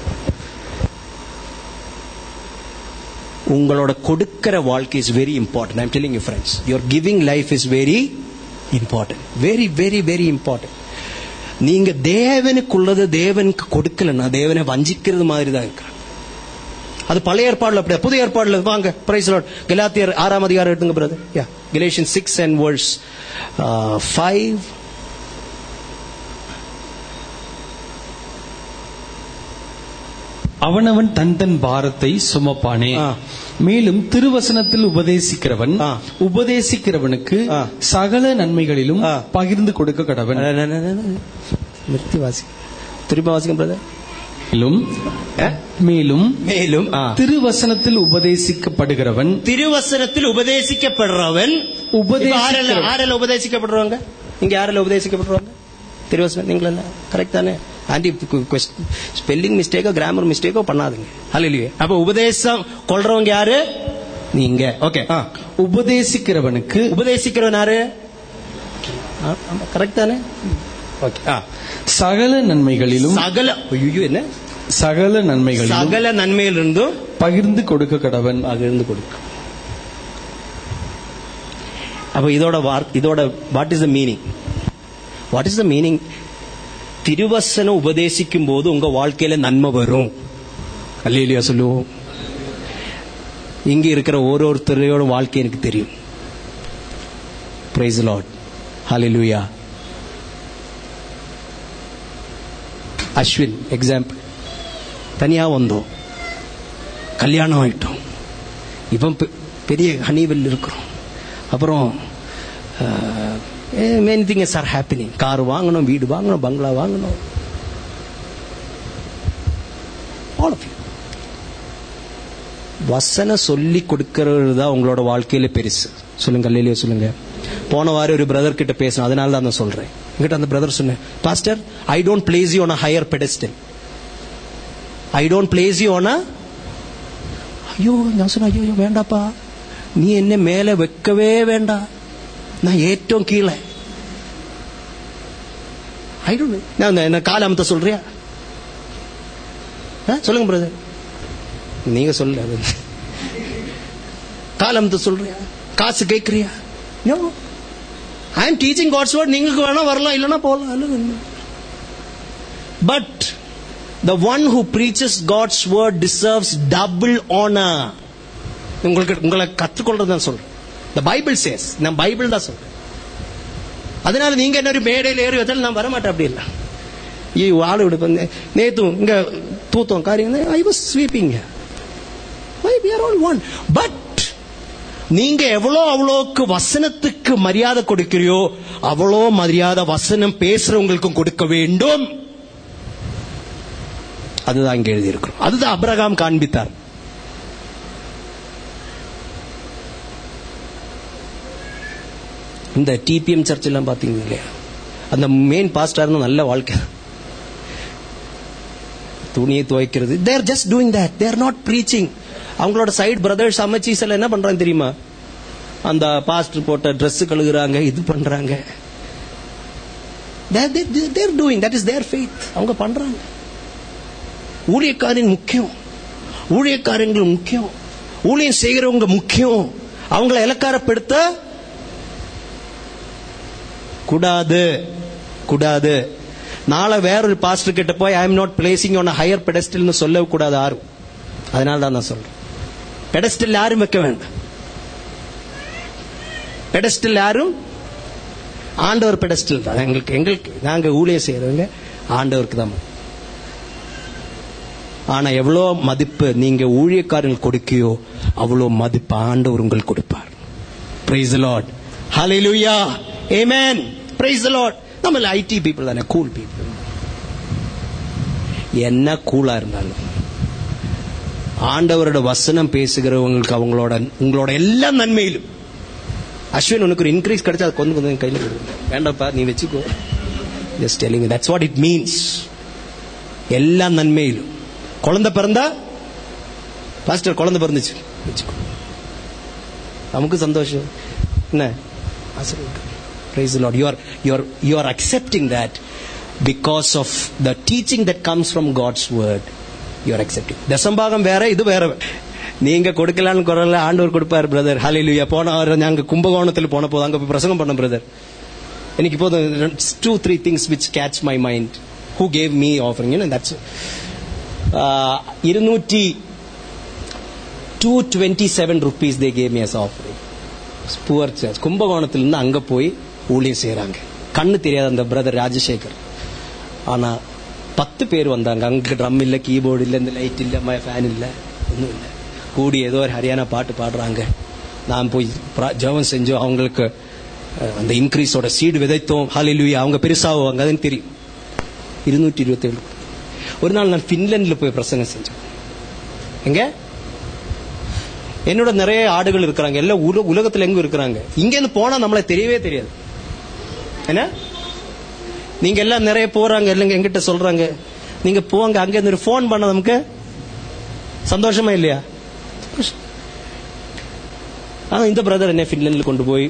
உங்களோட கொடுக்கிற வாழ்க்கை is very important I'm telling you friends your giving life is very important very very very important நீங்க தேவனுக்குள்ளது தேவனுக்கு கொடுக்கலன்னா தேவனை வஞ்சிக்கிறது மாதிரி தான் இருக்கிறாங்க அது பழைய ஏற்பாடுல அப்படியே புதிய ஏற்பாடுல வாங்க பிரைஸ் லார்ட் கலாத்தியர் ஆறாம் அதிகாரம் எடுத்துங்க brother yeah Galatians six and verse five அவனவன் தன் தன் பாரத்தை சுமப்பானே ஆ. மேலும் திருவசனத்தில் உபதேசிக்கிறவன் ஆ. உபதேசிக்கிறவனுக்கு ஆ. சகல நன்மைகளிலும் ஆ. பகிர்ந்து கொடுக்க கடவன் நிறுத்தி வாசி திரும்ப வாசிங்க பிரதர் மேலும் மேலும் மேலும் ஆ. திருவசனத்தில் உபதேசிக்கப்படுகிறவன் திருவசனத்தில் உபதேசிக்கப்படுறவன் உபதேசிக்கிறவன். இப்ப யாரெல்லாம் யாரெல்லாம் உபதேசிக்கப்படுறவங்க நீங்க யாரெல்லாம் உபதேசிக்கப்படுறவங்க திருவசனம் நீங்கள கரெக்ட் தானே ஆண்டி ஸ்பெல்லிங் மிஸ்டேக்கோ கிராமர் மிஸ்டேக்கோ பண்ணாதுங்க அல்லையே அப்ப உபதேசம் கொள்றவங்க யாரு நீங்க ஓகே உபதேசிக்கிறவனுக்கு உபதேசிக்கிறவன் யாரு கரெக்ட் தானே ஓகே ஆ. சகல நன்மைகளிலும் சகல ஐயோ என்ன சகல நன்மைகளிலும் சகல நன்மையிலிருந்தும் பகிர்ந்து கொடுக்க கடவன் பகிர்ந்து கொடுக்கும் அப்ப இதோட வார்- இதோட what is the meaning what is the meaning திருவசனம் உபதேசிக்கும் போது உங்க வாழ்க்கையில நன்மை வரும் அல்லையா சொல்லுவோம் இங்க இருக்கிற ஒருத்தரையோட வாழ்க்கை எனக்கு தெரியும் praise lord hallelujah as in example தனியா வந்தோம் கல்யாணம் ஆயிட்டோம் இப்போ பெ- பெரிய ஹனிவெல் இருக்கிறோம் அப்புறம் many things are happening car வாங்கணும் வீடு வாங்கணும் பங்களா வாங்கணும் ஆல் ஆஃப் யூ வசன சொல்லி கொடுக்கறது தான் உங்களோட வாழ்க்கையில பெருசு சொல்லுங்க அல்லையிலேயே சொல்லுங்க போன வாரம் ஒரு பிரதர் கிட்ட பேசணும் அதனால தான் நான் சொல்றேன் என்கிட்ட அந்த பிரதர் சொன்னேன் pastor I don't place you on a higher pedestal I don't place you on a ஐயோ ഞാൻ சொன்னேன் ஐயோ ஐயோ, വേണ്ടപ്പാ നീ എന്നെ മേലെ വെക്കവേ വേണ്ട நான் ഏറ്റവും கீழே ஐ டோன்ட் நான் என்ன காலாமத்தை சொல்றியா ஆ, சொல்லுங்க பிரதர் நீங்க சொல்ல அது. காலாமத்தை சொல்றியா காசு கேட்கறியா no I am teaching God's word നിങ്ങൾക്ക് வேணா வரலாம் இல்லைன்னா போகலாம் but the one who preaches God's word deserves double honor. உங்களுக்கு உங்களை கற்றுக்கொள்றது தான் சொல்றேன் the bible says நான் பைபிள் தான் சொல்றேன் அதனால நீங்க என்ன ஒரு மேடையில் ஏறி வச்சாலும் நான் வரமாட்டேன் அப்படி இல்லை ഈ ആള് ഇവിടെ ഇപ്പം നേത്തും ഇങ്ങ തൂത്തം കാര്യം I was sweeping we are all one but நீங்க எவ்வளோ அவ்வளோக்கு வசனத்துக்கு மரியாதை கொடுக்கிறியோ அவ்வளோ மரியாதை வசனம் பேசுறவங்களுக்கும் கொடுக்க வேண்டும் அதுதான் இங்க எழுதியிருக்கிறோம் அதுதான் அப்ரகாம் காண்பித்தார் இந்த டிபிஎம் சர்ச் எல்லாம் பாத்தீங்க இல்லையா அந்த மெயின் பாஸ்டர் நல்ல வாழ்க்கை துணியை துவைக்கிறது they're just doing that they're not preaching அவங்களோட சைடு பிரதர்ஸ் அம்மச்சீஸ் எல்லாம் என்ன பண்றாங்க தெரியுமா அந்த பாஸ்டர் போட்ட Dress கழுகுறாங்க இது பண்றாங்க they're doing that is their faith அவங்க பண்றாங்க ஊழியக்காரின் முக்கியம் ஊழியக்காரங்கள் முக்கியம் ஊழியம் செய்கிறவங்க முக்கியம் அவங்கள இலக்காரப்படுத்த கூடாது கூடாது நாளை வேறொரு பாஸ்டர் கிட்ட போய் I am not placing on higher பெடஸ்டல்னு சொல்லவே கூடாது யாரும் அதனால தான் நான் சொல்றேன் பெடஸ்டல் யாரும் வைக்க வேண்டாம் பெடஸ்டல் யாரும் ஆண்டவர் பெடஸ்டல் தான் எங்களுக்கு எங்களுக்கு நாங்க ஊழியம் செய்யறவங்க ஆண்டவருக்கு தான் ஆனா எவ்வளோ மதிப்பு நீங்க ஊழியக்காரர்கள் கொடுக்கியோ அவ்வளோ மதிப்பு ஆண்டவர் உங்களுக்கு கொடுப்பார் praise lord hallelujah amen praise the lord நம்ம ஐடி பீப்புள் தானே கூல் பீப்புள் என்ன கூலா இருந்தாலும் ஆண்டவரோட வசனம் பேசுகிறவங்களுக்கு அவங்களோட உங்களோட எல்லா நன்மையிலும் அஸ்வின் உனக்கு ஒரு இன்க்ரீஸ் கிடைச்சா அது கொஞ்சம் கொஞ்சம் கையில் கொடுங்க வேண்டாம்ப்பா நீ வச்சுக்கோ just telling that's what it means எல்லா நன்மையிலும் குழந்தை பிறந்தா பாஸ்டர் குழந்தை பிறந்துச்சு வச்சுக்கோ நமக்கு சந்தோஷம் என்ன praise the lord you are you are you are accepting that because of the teaching that comes from god's word you are accepting தசம்பாகம் வேற இது வேற நீங்க கொடுக்கலான்னு குரல்ல ஆண்டவர் கொடுப்பாரு பிரதர் ஹalleluya போன வாரம் நாங்க கும்பகோணத்துல போன போது அங்க போய் பிரசங்கம் பண்ண பிரதர் எனக்கு இப்போ two three things which catch my mind who gave me offering that's இருநூற்றி two twenty seven rupees they gave me as offering poor church கும்பகோணத்திலிருந்து அங்க போய் ஊழியம் செய்யறாங்க கண்ணு தெரியாத அந்த பிரதர் ராஜசேகர் ஆனா பத்து பேர் வந்தாங்க அங்க ட்ரம் இல்ல கீபோர்டு இல்ல இந்த லைட் இல்ல ஃபேன் இல்ல ஒன்றும் இல்ல கூடி ஏதோ ஒரு ஹரியானா பாட்டு பாடுறாங்க நான் போய் பிரா- ஜெபம் செஞ்சோம் அவங்களுக்கு அஹ், அந்த இன்க்ரீஸோட சீடு விதைத்தோம் ஹalleluya அவங்க பெருசாகுவாங்க அதுன்னு தெரியும் இருநூற்றி இருபத்தேழு ஒரு நாள் நான் பின்லாந்துல போய் பிரசங்கம் செஞ்சேன் எங்க என்னோட நிறைய ஆடுகள் இருக்கிறாங்க எல்லாம் உல- உலகத்துல எங்கும் இருக்கிறாங்க இங்க இருந்து போனா நம்மள தெரியவே தெரியாது என்ன நீங்க எல்லாம் நிறைய போறாங்க இல்லைங்க எங்கிட்ட சொல்றாங்க நீங்க போங்க அங்க இருந்து போன் பண்ண நமக்கு சந்தோஷமா இல்லையா ஆனா இந்த பிரதர் என்ன பின்லாந்துல கொண்டு போய்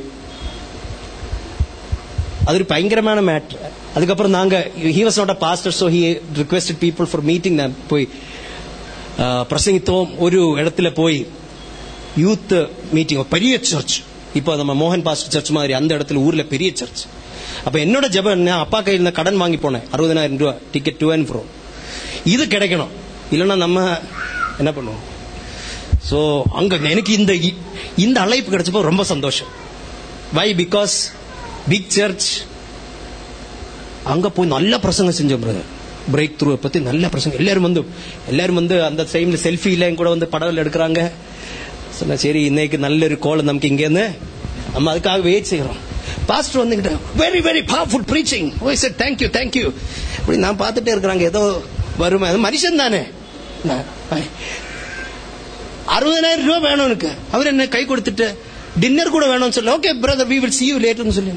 அது ஒரு பயங்கரமான மேட்ரு அதுக்கப்புறம் நாங்க he was not a pastor so he requested people for meeting போய் ஆ, பிரசங்கித்தோம் ஒரு இடத்துல போய் யூத் மீட்டிங் பெரிய சர்ச் இப்போ நம்ம மோகன் பாஸ்டர் சர்ச் மாதிரி அந்த இடத்துல ஊர்ல பெரிய சர்ச் அப்ப என்னோட ஜெபம் என்ன அப்பா கையில் இருந்த கடன் வாங்கி போனேன் அறுபதாயிரம் ரூபாய் டிக்கெட் டூ அண்ட் ஃப்ரோ இது கிடைக்கணும் இல்லைன்னா நம்ம என்ன பண்ணுவோம் சோ அங்க எனக்கு இந்த இந்த அழைப்பு கிடைச்சப்போ ரொம்ப சந்தோஷம் வை பிகாஸ் பிக் சர்ச் அங்க போய் நல்ல பிரசங்கம் செஞ்சோம் பிரதர் பிரேக் த்ரூ பத்தி நல்ல பிரசங்கம் எல்லாரும் வந்து எல்லாரும் வந்து அந்த டைம்ல செல்ஃபி இல்ல கூட வந்து படம் எடுக்கிறாங்க சொன்ன சரி இன்னைக்கு நல்ல ஒரு கோலம் நமக்கு இங்க இருந்து நம்ம அதுக்காக வெயிட் செய்யறோம் பாஸ்டர் வந்துகிட்ட வெரி வெரி பவர்ஃபுல் ப்ரீச்சிங் ஓய் சார் தேங்க்யூ தேங்க்யூ இப்படி நான் பார்த்துட்டே இருக்கிறாங்க ஏதோ வருமா அது மனுஷன் தானே நான், ஐ- அறுபதாயிரம் ரூபாய் வேணும் எனக்கு அவர் என்ன கை கொடுத்துட்டு டின்னர் கூட வேணும்னு சொல்ல okay brother we will see you later னு சொல்லி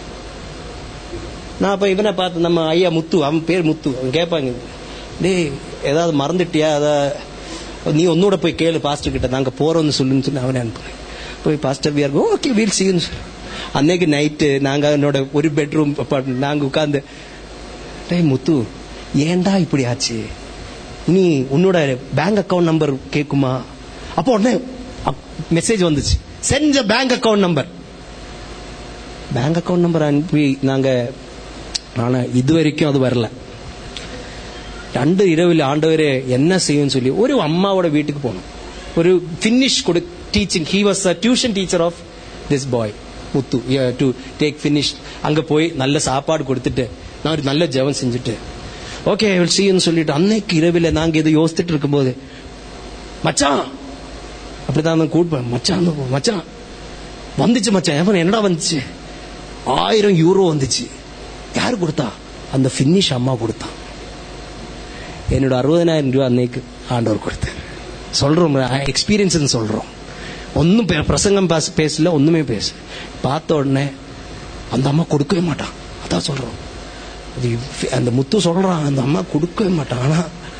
நான் அப்ப இவனை பார்த்து நம்ம ஐயா முத்து அவன் பேர் முத்து அவன் கேட்பாங்க டேய் ஏதாவது மறந்துட்டியா அத நீ ஒன்னோட போய் கேளு பாஸ்டர் கிட்ட நாங்க போறோம்னு சொல்லுன்னு சொல்லி அவனை அனுப்புனேன் போய் பாஸ்டர் வியார் ஓகே வீல் சீன்னு சொல்லி அன்னைக்கு நைட்டு நாங்க என்னோட ஒரு பெட்ரூம் அப்பார்ட்மெண்ட் நாங்க உட்கார்ந்து டேய் முத்து ஏன்டா இப்படி ஆச்சு நீ உன்னோட பேங்க் அக்கவுண்ட் நம்பர் கேக்குமா அப்போ உடனே மெசேஜ் வந்துச்சு செஞ்ச bank account number bank account number அனுப்பி நாங்க ஆனா இது வரைக்கும் அது வரல ரெண்டு இரவில் ஆண்டவரே என்ன செய்யும் சொல்லி ஒரு அம்மாவோட வீட்டுக்கு போனோம் ஒரு ஃபினிஷ் கொடு teaching he was a tuition teacher of this boy Muthu to take finish அங்க போய் நல்ல சாப்பாடு கொடுத்துட்டு நான் ஒரு நல்ல ஜெபம் செஞ்சுட்டு ஓகே வில் சீன்னு சொல்லிட்டு அன்னைக்கு இரவில் நாங்க எது யோசிச்சுட்டு இருக்கும்போது மச்சான் அப்படிதான் நான் கூப்பிடுவேன் மச்சான் அந்த போ- மச்சான் வந்துச்சு மச்சான் எவன் என்னடா வந்துச்சு ஆயிரம் யூரோ வந்துச்சு யாரு கொடுத்தா அந்த ஃபினிஷ் அம்மா கொடுத்தான் என்னோட அறுபதனாயிரம் ரூபாய் அன்னைக்கு ஆண்டவர் கொடுத்தார் சொல்றோம் எக்ஸ்பீரியன்ஸ் சொல்றோம் ஒன்னும் பே- பிரசங்கம் பேச- பேசல ஒண்ணுமே பேச பார்த்த உடனே அந்த அம்மா கொடுக்கவே மாட்டான் அதான் சொல்றோம் அது அந்த முத்து சொல்றான் அந்த அம்மா கொடுக்கவே மாட்டான் ஆனா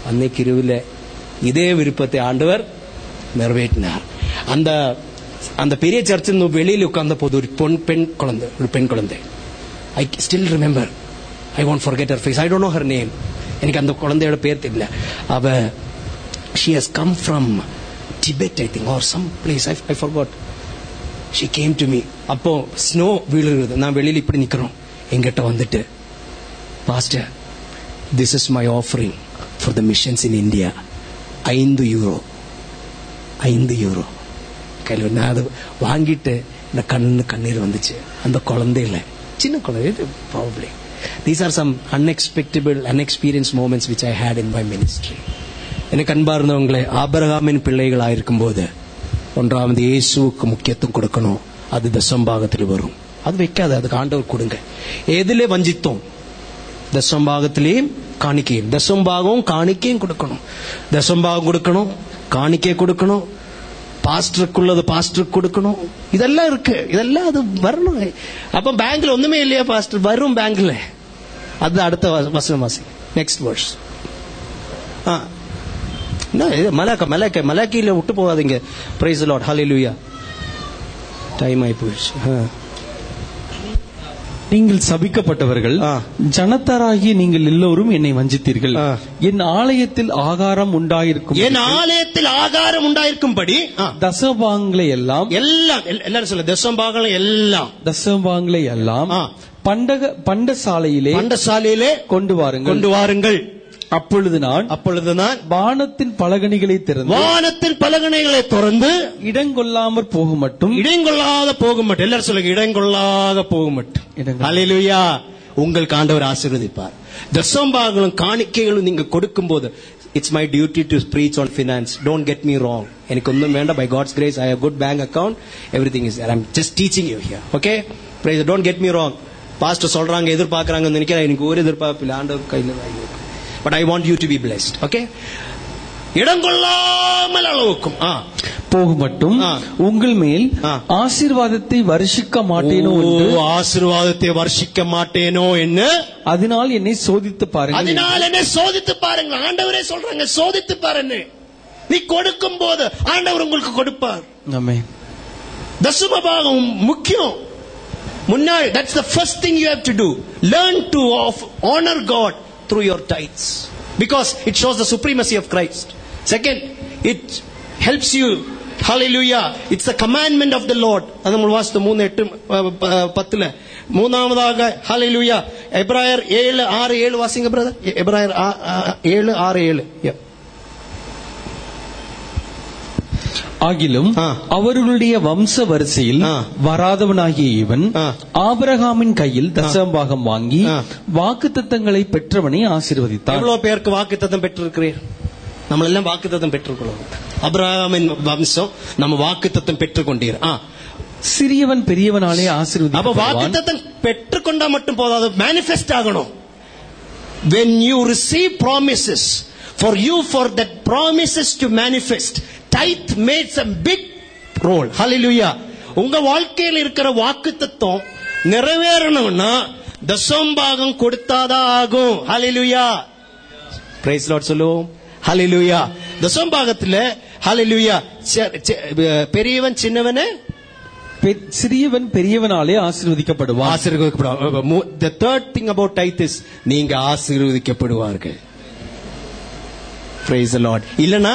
அன்னைக்கு இருவில் இதே விருப்பத்தை ஆண்டவர் நிறைவேற்றினார் அந்த அந்த பெரிய சர்ச்சில் வெளியில் உட்கார்ந்த போது ஒரு பொன் பெண் குழந்தை ஒரு பெண் குழந்தை I still remember I want forget her face I don't know her name எனக்கு அந்த குழந்தையோட பேர் தெரியல அவ she has come from Tibet I think or some place I I forgot she came to me அப்போ ஸ்னோ விழுகுது நான் வெளியில இப்படி நிக்கிறோம் எங்கிட்ட வந்துட்டு pastor this is my offering for the missions in India ஐந்து யூரோ ஐந்து யூரோ கையில் நான் அதை வாங்கிட்டு இந்த கண்ணு கண்ணீர் வந்துச்சு அந்த குழந்தையில சின்ன குழந்தை probably these are some unexpectable unexperience moments which I had in my ministry எனக்கு அன்பார்ந்தவங்களே ஆபரகாமின் பிள்ளைகளாயிருக்கும் போது ஒன்றாவது இயேசுவுக்கு முக்கியத்துவம் கொடுக்கணும் அது தசம்பாகத்தில் வரும் அது வைக்காது அதுக்கு ஆண்டவர் கொடுங்க எதிலே வஞ்சித்தோம் தசம்பாகத்திலேயும் காணிக்கையும் தசம்பாகம் காணிக்கையும் கொடுக்கணும் தசம்பாகம் கொடுக்கணும் காணிக்கை கொடுக்கணும் பாஸ்டருக்குள்ளது பாஸ்டருக்கு கொடுக்கணும் இதெல்லாம் இருக்கு இதெல்லாம் அது வரணும் அப்ப பேங்க்ல ஒண்ணுமே இல்லையா பாஸ்டர் வரும் பேங்க்ல அது அடுத்த வ- வசனம் வாசி நெக்ஸ்ட் வேர்ஸ் ஆ என்ன இது மலாக்கா மலாக்கா மலாக்கியில விட்டு போகாதீங்க பிரைஸ் லார்ட் ஹalleluya டைம் ஆயி போயிடுச்சு ஆ. நீங்கள் சபிக்கப்பட்டவர்கள் ஆ. ஜனத்தாராகிய நீங்கள் எல்லோரும் என்னை வஞ்சித்தீர்கள் ஆ. என் ஆலயத்தில் ஆகாரம் உண்டாயிருக்கும் என் ஆலயத்தில் ஆகாரம் உண்டாயிருக்கும்படி ஆ, தசபாங்களை எல்லாம் எல்லாம் எல்- எல்லாரும் சொல்ல தசம்பாகம் எல்லாம் தசபாங்களை எல்லாம் ஆ. பண்டக பண்டசாலையிலே பண்டசாலையிலே கொண்டு வாருங்கள் கொண்டு வாருங்கள் அப்பொழுது நான் அப்பொழுது நான் வானத்தின் பலகணிகளை திறந்து வானத்தின் பலகணைகளை திறந்து இடங்கொள்ளாமற் போக மட்டும் இடங்கொள்ளாத போக மட்டும் எல்லாரும் சொல்லுங்க இடங்கொள்ளாத போக மட்டும் இடங்கொள்ள- ஹalleluya உங்களுக்கு ஆண்டவர் ஆசீர்வதிப்பார் தசம்பாகங்களும் காணிக்கைகளும் நீங்க கொடுக்கும்போது it's my duty to speech on finance don't get me wrong எனக்கு ஒன்றும் வேண்டாம் by God's grace I good bank account everything is I'm just teaching you here okay praise don't get me wrong pastor சொல்றாங்க எதிர்பார்க்கறாங்கன்னு நினைக்கிறேன் எனக்கு ஒரு எதிர்பார்ப்பு இல்லை ஆண்டவர் கையில் தான் but I want you to be blessed okay இடங்கொள்ளாமல் அளவுக்கும் ஆ போக மட்டும் ஆ. உங்கள் மேல் ஆ. ஆசீர்வாதத்தை வருஷிக்க மாட்டேனோ என்று ஓ, ஆசீர்வாதத்தை வர்ஷிக்க மாட்டேனோ என்ன அதனால் என்னை சோதித்து பாருங்கள் அதனால என்ன சோதித்து பாருங்க ஆண்டவரே சொல்றாங்க சோதித்து பாருன்னு நீ கொடுக்கும் போது ஆண்டவர் உங்களுக்கு கொடுப்பார் ஆமென். தசுமபாகம் முக்கியம் முன்னாடி that's the first thing you have to do learn to of honor god through your tithes because it shows the supremacy of christ second it helps you hallelujah it's the commandment of the lord அது நம்ம வாசித்த மூணு எட்டு அஹ், ப- பத்துல மூணாவதாக hallelujah எப்ராயர் ஏழு ஆறு ஏழு வாசிங்க பிரதர் எப்ராயர் ஆ- ஆ- ஏழு ஆறு ஏழு Yeah. ஆகிலும் ஆ. அவர்களுடைய வம்ச வரிசையில் ஆ. வராதவனாகிய இவன் ஆ. ஆபிரகாமின் கையில் தசம்பாகம் வாங்கி ஆ. வாக்குத்தத்தங்களை பெற்றவனை ஆசீர்வதித்தான் எவ்வளவு பேருக்கு வாக்குத்தத்தம் பெற்றிருக்கிறீர் நம்ம எல்லாம் வாக்குத்தத்தம் பெற்றுக்கொள்ளும் அப்ரஹாமின் வம்சம் நம்ம வாக்குத்தத்தம் பெற்றுக்கொண்டீர் ஆ. சிறியவன் பெரியவனாலே அப்ப ஆசீர்வதிக்கப்படுவான் வாக்குத்தத்தம் பெற்றுக்கொண்டா மட்டும் போதாது மேனிஃபெஸ்ட் ஆகணும் when you receive promises for you for that promises to manifest tithe made some big role hallelujah உங்க வாழ்க்கையில் இருக்கிற வாக்குத்தத்தம் நிறைவேறணும்னா தசம்பாகம் கொடுத்தாதான் ஆகும் hallelujah பிரைஸ் லார்ட் சொல்லுவோம் ஹalleluya தசம்பாகத்துல ஹalleluya ச- ச- பெரியவன் சின்னவனே பெ- சிறியவன் பெரியவனாலே ஆசீர்வதிக்கப்படுவான் ஆசீர்வதிக்கப்படுவார் the third thing about tithe is நீங்க ஆசீர்வதிக்கப்படுவார்கள் praise the lord இல்லனா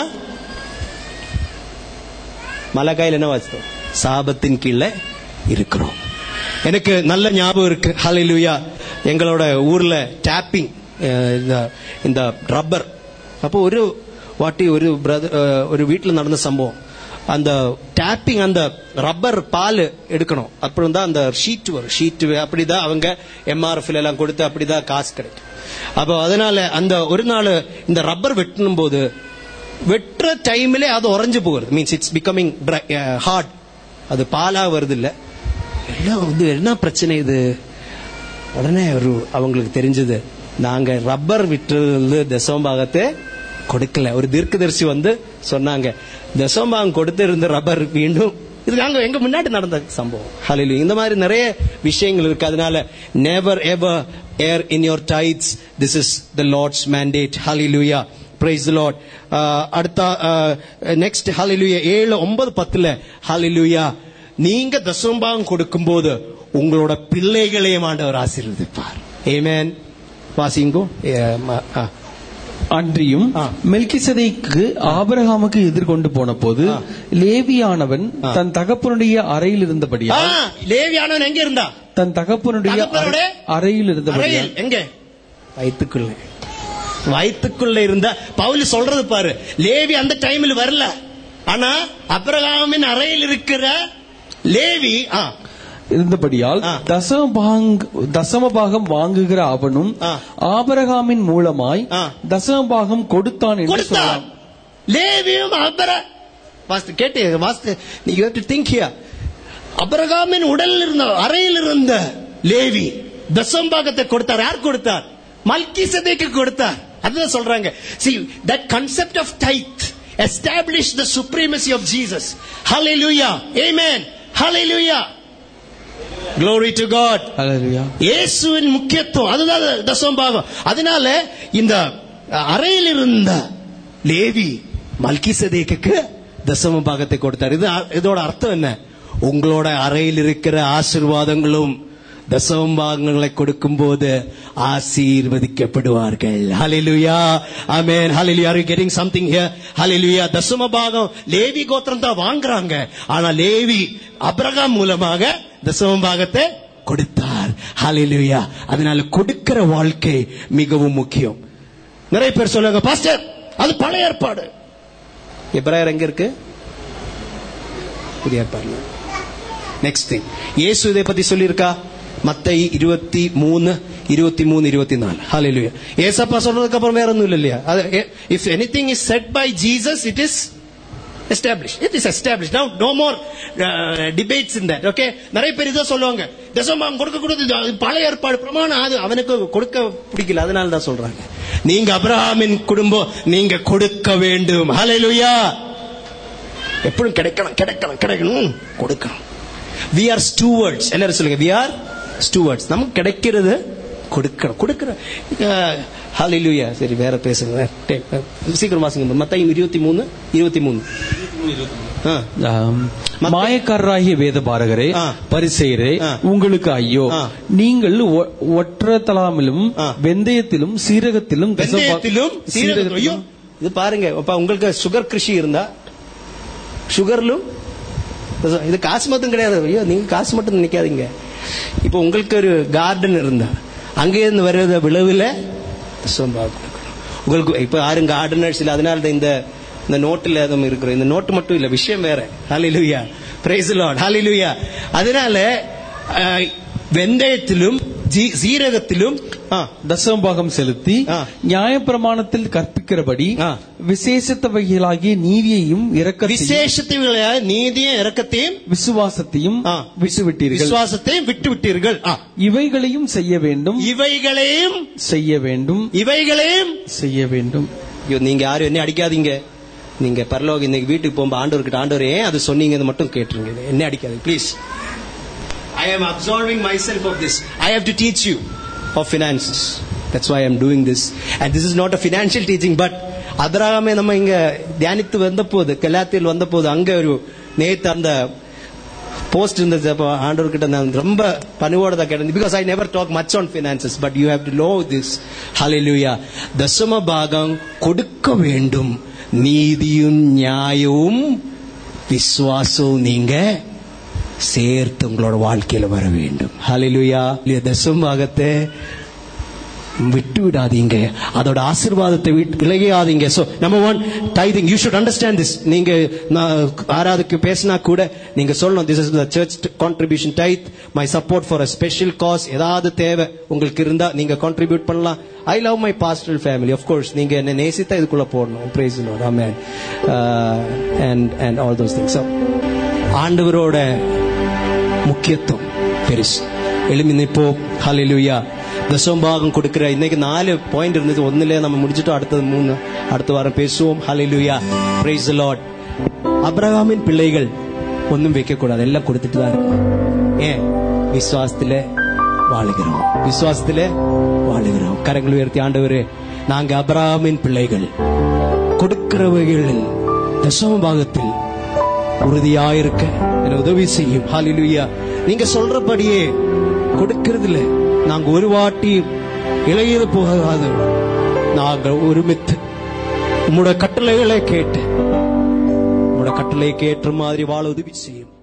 மலக்காயில் என்ன வாசித்தோம் சாபத்தின் கீழே இருக்கிறோம் எனக்கு நல்ல ஞாபகம் இருக்கு ஹalleluya எங்களோட ஊர்ல டேப்பிங் இந்த ரப்பர் அப்போ ஒரு வாட்டி ஒரு பிரதர் ஒரு வீட்டில் நடந்த சம்பவம் அந்த டேப்பிங் அந்த ரப்பர் பால் எடுக்கணும் அப்புறம் தான் அந்த ஷீட் வரும் ஷீட் அப்படிதான் அவங்க எம்ஆர்எஃப் எல்லாம் கொடுத்து அப்படிதான் காசு கிடைக்கும் அப்போ அதனால அந்த ஒரு நாள் இந்த ரப்பர் வெட்டணும் போது வெட்டுற டைம்ல அது உறைஞ்சு போகிறது மீன்ஸ் இட்ஸ் பிகமிங் ஹார்ட் அது பாலா வருது இல்ல எல்லாம் வந்து என்ன பிரச்சனை இது உடனே ஒரு அவங்களுக்கு தெரிஞ்சது நாங்க ரப்பர் விட்டுறது தசமபாகத்தை கொடுக்கல ஒரு தீர்க்கதரிசி வந்து சொன்னாங்க தசமபாகம் கொடுத்து இருந்த ரப்பர் மீண்டும் இது நாங்க எங்க முன்னாடி நடந்த சம்பவம் ஹalleluya இந்த மாதிரி நிறைய விஷயங்கள் இருக்கு அதனால never ever err in your tithes this is the lord's mandate hallelujah praise lord அடுத்த நெக்ஸ்ட் ஹalleluya ஏழு ஒன்பது பத்துல ஹalleluya நீங்க தசம்பாகம் கொடுக்கும்போது உங்களோட பிள்ளைகளையும் ஆண்டவர் ஆசீர்வதிப்பார் ஏமேன் வாசிங்கோ ஏ, ம- ஆ. அன்றியும் ஆ. மெல்கிசதைக்கு ஆபிரகாமுக்கு எதிர்கொண்டு போன போது லேவியானவன் தன் தகப்பனுடைய அறையில் ஆ, இருந்தபடியால் லேவியானவன் எங்க இருந்தா தன் தகப்பனுடைய தகப்பனுடைய அறை- அறையில் இருந்தபடியால் அறையில் எங்க வயித்துக்குள்ள வயித்துக்குள்ள இருந்த பவுல் சொல்றது பாரு லேவி அந்த டைம்ல வரல ஆனா அப்ரகாமின் அறையில் இருக்கிற லேவி ஆ, இருந்தபடியால் ஆ. தசமபாங் தசமபாகம் வாங்குகிற அவனும் ஆ. ஆபரகாமின் மூலமாய் ஆ. தசமபாகம் கொடுத்தான் என்று கொடுத்தான் சொல்லலாம் லேவியும் அபர வாஸ்து கேட்டு வாஸ்து நீ யூ டு திங்க் ஹியர் அபரகாமின் உடலில் இருந்த அறையில் இருந்த லேவி தசம்பாகத்தை கொடுத்தார் யார் கொடுத்தார் மல்கிசதேக்கு கொடுத்தார் அதுதான் சொல்றாங்க see that concept of tithe established the supremacy of Jesus hallelujah amen hallelujah glory to god ஹalleluya இயேசுவின் முக்கியத்துவம் அதுதான் தசம்பாகம் அதனால இந்த அறையில் இருந்த லேவி மல்கிசதேக்கு தசம பாகத்தை கொடுத்தார் இது இதோட அர்த்தம் என்ன உங்களோட அறையில் இருக்கிற ஆசிர்வாதங்களும் தசம பாகங்களை கொடுக்கும் போது ஆசீர்வதிக்கப்படுவார்கள் ஹalleluya ஆமென் ஹalleluya are you getting something here hallelujah தசம பாகம் லேவி கோத்திரம் தான் வாங்குறாங்க ஆனா லேவி அபிரகாம் மூலமாக தசம பாகத்தை கொடுத்தார் ஹalleluya அதனால கொடுக்கிற வாழ்க்கை மிகவும் முக்கியம் நிறைய பேர் சொல்லுவாங்க பாஸ்டர் அது பழைய ஏற்பாடு எப்ராயர் எங்க இருக்கு புதிய ஏற்பாடு நெக்ஸ்ட் திங் இயேசு இதை பத்தி சொல்லியிருக்கா மத்தை இருபத்தி மூணு இருபத்தி மூணு இருபத்தி நாலு ஹalleluya ஏசப்பா சொல்றதுக்கு அப்புறம் வேற ஒன்றும் இல்லை இல்லையா if anything is said by Jesus it is established it is established now no more uh, debates in that okay நிறைய பேர் இதை சொல்லுவாங்க தசமாம் கொடுக்க கூடாது அது பழைய ஏற்பாடு பிரமாணம் அது அவனுக்கு கொடுக்க பிடிக்கல அதனால தான் சொல்றாங்க நீங்க அப்ரஹாமின் குடும்பம் நீங்க கொடுக்க வேண்டும் ஹalleluya எப்பவும் கிடைக்கணும் கிடைக்கணும் கிடைக்கணும் கொடுக்கணும் we are stewards எல்லாரும் சொல்லுங்க we are stewards நமக்கு கிடைக்கிறது கொடுக்கணும் கொடுக்கிற ஹalleluya சரி வேற பேசுங்க Take- சீக்கிரம் வாசிங்க மத்தையும் இருபத்தி மூணு இருபத்தி மூணு ஆ. ஆம். மத்த- மாயக்காரராகிய வேத பாரகரே ஆ. பரிசெயரே ஆ. உங்களுக்கு ஐயோ ஆ. நீங்கள் ஒ- ஒற்றத்தலாமிலும் ஆ. வெந்தயத்திலும் சீரகத்திலும் தசமபா- வெந்தயத்திலும் சீரகத்திலும் ஐயோ இது பாருங்க அப்ப உங்களுக்கு சுகர் கிருஷி இருந்தா சுகர்லும் இது காசு மட்டும் கிடையாது ஐயோ நீங்க காசு மட்டும் நினைக்காதீங்க இப்போ உங்களுக்கு ஒரு கார்டன் இருந்தா அங்கே இருந்து வருத விளைவுல தசமபாகம் கொடுக்கணும். உங்களுக்கு இப்ப யாரும் கார்டனர்ஸ் இல்ல அதனால தான் இந்த இந்த நோட்டில் எதுவும் இருக்கிறோம் இந்த நோட்டு மட்டும் இல்ல விஷயம் வேற ஹalleluya praise the lord hallelujah அதனால அஹ், வெந்தயத்திலும் ஜீ- சீரகத்திலும் ஆ, தசமபாகம் செலுத்தி ஆ. நியாயப்பிரமாணத்தில் கற்பிக்கிறபடி ஆ. விசேஷத்தவைகளாகிய நீதியையும் இரக்கத்தையும் விசேஷத்தை நீதியும் இரக்கத்தையும் விசுவாசத்தையும் ஆ. விட்டுவிட்டீர்கள் விசுவாசத்தையும் விட்டு விட்டீர்கள் ஆ. இவைகளையும் செய்ய வேண்டும் இவைகளையும் செய்ய வேண்டும் இவைகளையும் செய்ய வேண்டும் ஐயோ நீங்க யாரும் என்ன அடிக்காதீங்க நீங்க பரலோக இன்னைக்கு வீட்டுக்கு போகும்போது ஆண்டவர்கிட்ட ஆண்டவர் ஏன் அது சொன்னீங்கன்னு மட்டும் கேட்டுருங்க இது என்ன அடிக்காதீங்க please I am absorbing myself of this i have to teach you of finances that's why i am doing this and this is not a financial teaching but அபிரகாமே நம்ம இங்க தியானித்து வந்த போது கலாத்தில் வந்த போது அங்க ஒரு நேத்து அந்த போஸ்ட் இருந்தது அப்போ ஆண்டவர்கிட்ட நான் ரொம்ப பணிவோட தான் கேட்டேன் because I never talk much on finances but you have to know this hallelujah தசம பாகம் கொடுக்க வேண்டும் நீதியும் நியாயവും விசுவாசവും நீங்க சேர்த்து உங்களோட வாழ்க்கையில வர வேண்டும் ஹalleluya தசம பாகத்தை விட்டு விடாதீங்க அதோட ஆசீர்வாதத்தை விட்டு விலகியாதீங்க so number one tithing you should understand this நீங்க நான் ஆறாவதுக்கு பேசினா கூட நீங்க சொல்லணும் this is the church contribution tithe my support for a special cause ஏதாவது தேவை உங்களுக்கு இருந்தா நீங்க கான்ட்ரிபியூட் பண்ணலாம் I love my pastoral family of course நீங்க என்ன நேசித்தா இதுக்குள்ள போடணும் praise amen and and all those things ஆண்டவரோட முக்கியத்துவம் பெருசு எலும்பி நிற்போம் ஹalleluya தசம்பாகம் கொடுக்கிற இன்னைக்கு நாலு பாயிண்ட் இருந்தது ஒண்ணுல நம்ம முடிச்சிட்டோம் அடுத்தது மூணு அடுத்த வாரம் பேசுவோம் ஹalleluya praise the lord அபிரகாமின் பிள்ளைகள் ஒன்றும் வைக்க கூடாது எல்லாம் கொடுத்துட்டு தான் இருக்கும் ஏன் விசுவாசத்துல வாழுகிறோம் விசுவாசத்திலே வாழுகிறோம் கரங்கள் உயர்த்தி ஆண்டவரே நாங்க அபிராமின் பிள்ளைகள் கொடுக்கிறவைகளில் தசம பாகத்தில் உறுதியாயிருக்க என உதவி செய்யும் ஹalleluya நீங்க சொல்றபடியே கொடுக்கிறதுல நாங்க ஒரு வாட்டி இளையது போகாது நாங்கள் ஒருமித்து உம்முடைய கட்டளைகளை கேட்டு உம்முடைய கட்டளை கேட்ட மாதிரி வாழ உதவி செய்யும்